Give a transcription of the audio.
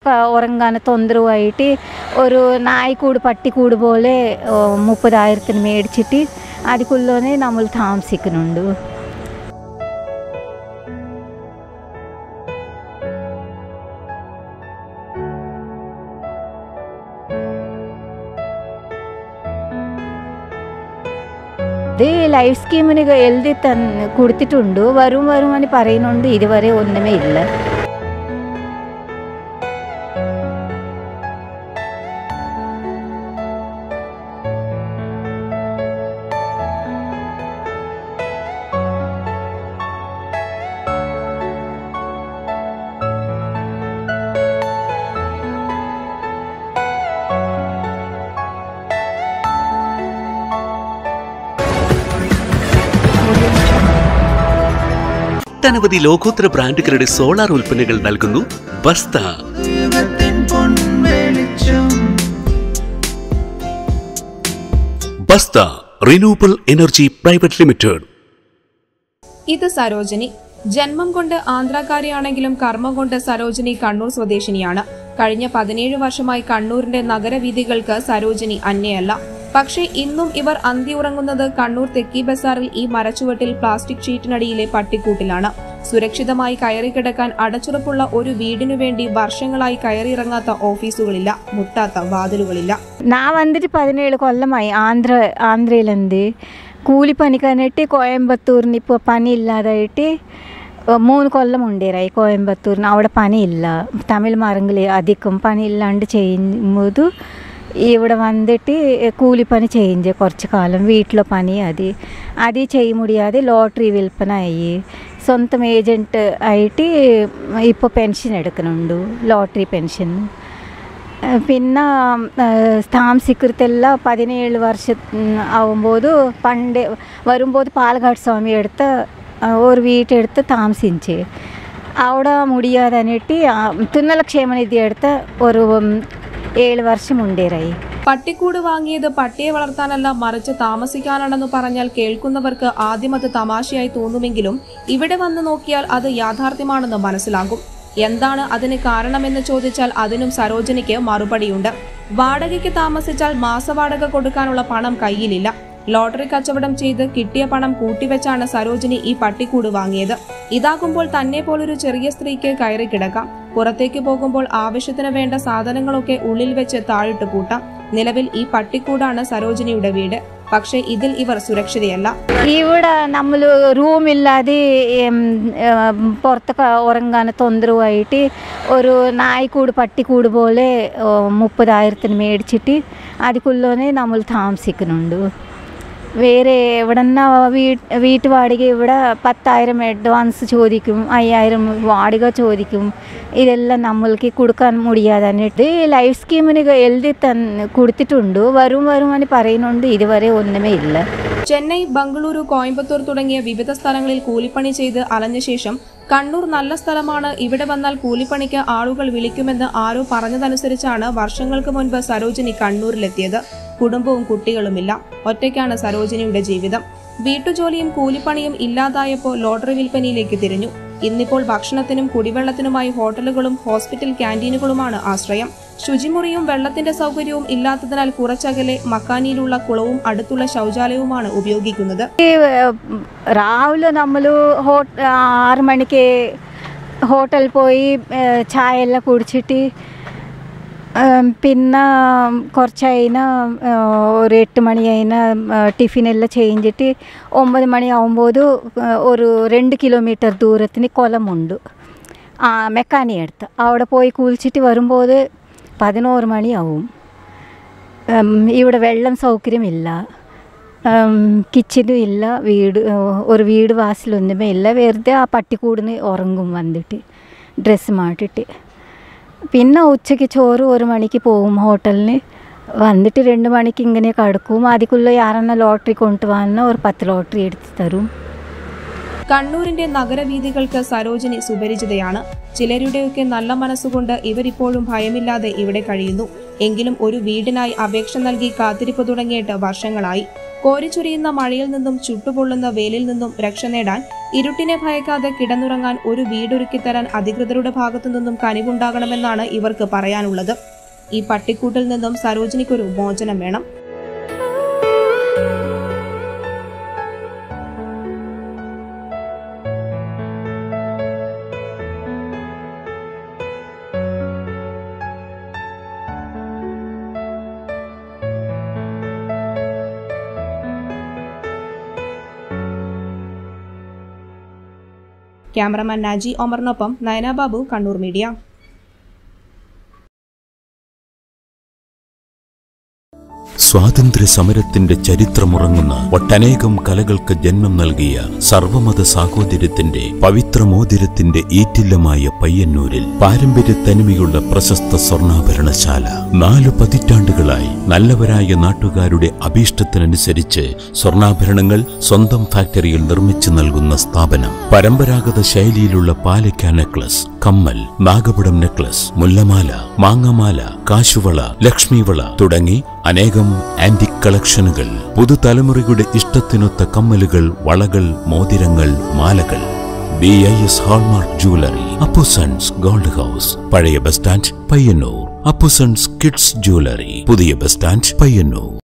പ- ഉറങ്ങാൻ തൊന്തരവായിട്ട് ഒരു നായ്ക്കൂട് പട്ടിക്കൂട് പോലെ ഓ, മുപ്പതായിരത്തിന് മേടിച്ചിട്ട് അതിക്കുള്ളോനെ നമ്മൾ താമസിക്കുന്നുണ്ട് ഇത് ലൈഫ് സ്കീമിന് എഴുതി തന്ന് കൊടുത്തിട്ടുണ്ട് വരും വരും എന്ന് പറയുന്നുണ്ട് ഇതുവരെ ഒന്നുമേ ഇല്ല ഒട്ടനവധി ലോകോത്തര ബ്രാൻഡുകളുടെ സോളാർ ഉൽപ്പന്നങ്ങൾ നൽകുന്നു ബസ്ത ദൈവത്തിൻ പൊൻവെളിച്ചം Basta renewable energy private limited ഇത് സരോജിനി ജന്മം കൊണ്ട് ആന്ധ്രാക്കാരിയാണെങ്കിലും കർമ്മം കൊണ്ട് സരോജിനി കണ്ണൂർ സ്വദേശിനിയാണ് കഴിഞ്ഞ പതിനേഴ് വർഷമായി കണ്ണൂരിന്റെ നഗരവീഥികൾക്ക് സരോജിനി അന്യയല്ല പക്ഷേ ഇന്നും ഇവർ അന്തി ഉറങ്ങുന്നത് കണ്ണൂർ തെക്കി ബസാറിൽ ഈ മരച്ചുവട്ടിൽ പ്ലാസ്റ്റിക് ഷീറ്റിനടിയിലെ പട്ടിക്കൂട്ടിലാണ് സുരക്ഷിതമായി കയറിക്കിടക്കാൻ അടച്ചുറപ്പുള്ള ഒരു വീടിനു വേണ്ടി വർഷങ്ങളായി കയറിയിറങ്ങാത്ത ഓഫീസുകളില്ല മുട്ടാത്ത വാതിലുകളില്ല நான் வந்துட்டு பதினேழு கொல்லமாயி ஆந்திர ஆந்திரையிலேருந்து கூலி పనికనేటి కోయంబత్తూర్ని ഇപ്പോൾ పని ఇల్లాదాയിട്ട് മൂന്ന് കൊല്ലം ఉండేరాయి కోయంబత్తూర్ని അവിടെ పని ഇല്ല തമിഴ് മരങ്ങൾ അധികം പണി ഇല്ലാണ്ട് ചെയ്യുമ്പോൾ ഇവിടെ വന്നിട്ട് കൂലിപ്പണി ചെയ്യിഞ്ച് കുറച്ച് കാലം വീട്ടിലെ പണി അത് അത് ചെയ്യ മുടിയാതെ ലോട്ടറി വിൽപ്പന ആയി സ്വന്തം ഏജൻറ്റ് ആയിട്ട് ഇപ്പോൾ പെൻഷൻ എടുക്കുന്നുണ്ട് ലോട്ടറി പെൻഷൻ പിന്നെ താമസിക്കത്തെಲ್ಲ പതിനേഴ് വർഷം ആവുമ്പോൾ പണ്ട് വരുമ്പോൾ പാലക്കാട് സ്വാമി എടുത്ത് ഒരു വീട്ടെടുത്ത് താമസിച്ച് അവിടെ മുടിയാതെ അനിട്ട് തുന്നല ക്ഷേമനിധി എടുത്ത് ഒരു ഏഴ് വർഷം ഉണ്ടേരായി പട്ടിക്കൂട് വാങ്ങിയത് പട്ടിയെ വളർത്താനല്ല മറിച്ച് താമസിക്കാനാണെന്ന് പറഞ്ഞാൽ കേൾക്കുന്നവർക്ക് ആദ്യം അത് തമാശയായി തോന്നുമെങ്കിലും ഇവിടെ വന്ന് നോക്കിയാൽ അത് യാഥാർത്ഥ്യമാണെന്ന് മനസ്സിലാകും എന്താണ് അതിന് കാരണമെന്ന് ചോദിച്ചാൽ അതിനും സരോജനിക്ക് മറുപടിയുണ്ട് വാടകയ്ക്ക് താമസിച്ചാൽ മാസവാടക കൊടുക്കാനുള്ള പണം കയ്യിലില്ല ലോട്ടറി കച്ചവടം ചെയ്ത് കിട്ടിയ പണം കൂട്ടിവെച്ചാണ് സരോജിനി ഈ പട്ടിക്കൂട് വാങ്ങിയത് ഇതാകുമ്പോൾ തന്നെ പോലൊരു ചെറിയ സ്ത്രീക്ക് കയറി കിടക്കാം പുറത്തേക്ക് പോകുമ്പോൾ ആവശ്യത്തിന് വേണ്ട സാധനങ്ങളൊക്കെ ഉള്ളിൽ വെച്ച് താഴിട്ട് പൂട്ടാം നിലവിൽ ഈ പട്ടിക്കൂടാണ് സരോജിനിയുടെ വീട് പക്ഷേ ഇതിൽ ഇവർ സുരക്ഷിതയല്ല ഇവിടെ നമ്മൾ റൂമില്ലാതെ ഉം, ഉം, പുറത്തൊക്കെ ഉറങ്ങാൻ തൊന്തരവായിട്ട് ഒരു നായ്ക്കൂട് പട്ടിക്കൂട് പോലെ ഉം, മുപ്പതായിരത്തിന് മേടിച്ചിട്ട് അതിക്കുള്ളോനെ നമ്മൾ താമസിക്കുന്നുണ്ട് വേറെ എവിടെന്നാ വീ വീട്ടു വാടക ഇവിടെ പത്തായിരം അഡ്വാൻസ് ചോദിക്കും അയ്യായിരം വാടക ചോദിക്കും ഇതെല്ലാം നമ്മൾക്ക് കൊടുക്കാൻ മുടിയാതെ ലൈഫ് സ്കീമിന് എഴുതി തന്ന് കൊടുത്തിട്ടുണ്ട് വരും വരും എന്ന് പറയുന്നുണ്ട് ഇതുവരെ ഒന്നുമേ ഇല്ല ചെന്നൈ ബംഗളൂരു കോയമ്പത്തൂർ തുടങ്ങിയ വിവിധ സ്ഥലങ്ങളിൽ കൂലിപ്പണി ചെയ്ത് അലഞ്ഞ ശേഷം കണ്ണൂർ നല്ല സ്ഥലമാണ് ഇവിടെ വന്നാൽ കൂലിപ്പണിക്ക് ആളുകൾ വിളിക്കുമെന്ന് ആരോ പറഞ്ഞതനുസരിച്ചാണ് വർഷങ്ങൾക്ക് മുൻപ് സരോജിനി കണ്ണൂരിലെത്തിയത് കുടുംബവും കുട്ടികളുമില്ല ഒറ്റയ്ക്കാണ് സരോജിനിയുടെ ജീവിതം വീട്ടുജോലിയും കൂലിപ്പണിയും ഇല്ലാതായപ്പോൾ ലോട്ടറി വിൽപ്പനയിലേക്ക് തിരിഞ്ഞു ഇന്നിപ്പോൾ ഭക്ഷണത്തിനും കുടിവെള്ളത്തിനുമായി ഹോട്ടലുകളും ഹോസ്പിറ്റൽ ക്യാന്റീനുകളുമാണ് ആശ്രയം ശുചിമുറിയും വെള്ളത്തിന്റെ സൗകര്യവും ഇല്ലാത്തതിനാൽ കുറച്ചകലെ മക്കാനിയിലുള്ള കുളവും അടുത്തുള്ള ശൗചാലയവുമാണ് ഉപയോഗിക്കുന്നത് രാവിലെ നമ്മൾ ഹോ ആറ് മണിക്ക് ഹോട്ടലിൽ പോയി ഏഹ്, ചായ എല്ലാം കുടിച്ചിട്ട് ഏം, പിന്നെ കുറച്ച് കഴിഞ്ഞാൽ ഒരു എട്ട് മണി കഴിഞ്ഞാൽ ടിഫിനെല്ലാം ചെയ്യിച്ചിട്ട് ഒമ്പത് മണിയാവുമ്പോൾ ഒരു രണ്ട് കിലോമീറ്റർ ദൂരത്തിന് കുളമുണ്ട് ആ മെക്കാനി അടുത്ത് അവിടെ പോയി കുളിച്ചിട്ട് വരുമ്പോൾ പതിനോറ് മണിയാവും ഉം, ഇവിടെ വെള്ളം സൗകര്യമില്ല കിച്ചനും ഇല്ല വീട് ഏഹ്, ഒരു വീട് വാസലൊന്നുമേ ഇല്ല വെറുതെ ആ പട്ടിക്കൂടിന് ഉറങ്ങും വന്നിട്ട് ഡ്രസ്സ് മാറ്റിട്ട് പിന്നെ ഉച്ചയ്ക്ക് ചോറ് ഒരു മണിക്ക് പോകും ഹോട്ടലിന് വന്നിട്ട് രണ്ട് മണിക്ക് ഇങ്ങനെ കിടക്കും അതിക്കുള്ള യാരെണ്ണ ലോട്ടറി കൊണ്ടുപോകാനോ ഒരു പത്ത് ലോട്ടറി എടുത്ത് തരും കണ്ണൂരിന്റെ നഗരവീഥികൾക്ക് സരോജിനി സുപരിചിതയാണ് ചിലരുടെയൊക്കെ നല്ല മനസ്സുകൊണ്ട് ഇവരിപ്പോഴും ഭയമില്ലാതെ ഇവിടെ കഴിയുന്നു എങ്കിലും ഒരു വീടിനായി അപേക്ഷ നൽകി കാത്തിരിപ്പ് തുടങ്ങിയിട്ട് വർഷങ്ങളായി കോരിച്ചൊരിയുന്ന മഴയിൽ നിന്നും ചുട്ടുപൊള്ളുന്ന വെയിലിൽ നിന്നും രക്ഷ നേടാൻ ഇരുട്ടിനെ ഭയക്കാതെ കിടന്നുറങ്ങാൻ ഒരു വീടൊരുക്കിത്തരാൻ അധികൃതരുടെ ഭാഗത്തു നിന്നും കനിവുണ്ടാകണമെന്നാണ് ഇവർക്ക് പറയാനുള്ളത് ഈ പട്ടിക്കൂട്ടിൽ നിന്നും സരോജിനിക്കൊരു മോചനം വേണം ക്യാമറമാൻ നാജി ഒമറിനൊപ്പം നയന ബാബു കണ്ണൂർ മീഡിയ സ്വാതന്ത്ര്യ സമരത്തിന്റെ ചരിത്രമുറങ്ങുന്ന ഒട്ടനേകം കലകൾക്ക് ജന്മം നൽകിയ സർവമത സാഹോദര്യത്തിന്റെ പവിത്രമോതിരത്തിന്റെ ഈറ്റില്ലമായ പയ്യന്നൂരിൽ പാരമ്പര്യ തനിമയുള്ള പ്രശസ്ത സ്വർണ്ണാഭരണശാല നാലു പതിറ്റാണ്ടുകളായി നല്ലവരായ നാട്ടുകാരുടെ അഭീഷ്ടത്തിനനുസരിച്ച് സ്വർണ്ണാഭരണങ്ങൾ സ്വന്തം ഫാക്ടറിയിൽ നിർമ്മിച്ചു നൽകുന്ന സ്ഥാപനം പരമ്പരാഗത ശൈലിയിലുള്ള പാലക്ക നെക്ലസ് കമ്മൽ നാഗപടം നെക്ലസ് മുല്ലമാല മാങ്ങമാല കാശുവള ലക്ഷ്മിവള തുടങ്ങി അനേകം ആന്റിക് കളക്ഷനുകൾ പുതുതലമുറയുടെ ഇഷ്ടത്തിനൊത്ത കമ്മലുകൾ വളകൾ മോതിരങ്ങൾ മാലകൾ B I S hallmark jewellery Appusons gold house പഴയ bus stand Payyanur Appusons kids jewellery പുതിയ ബസ് സ്റ്റാൻഡ് പയ്യന്നൂർ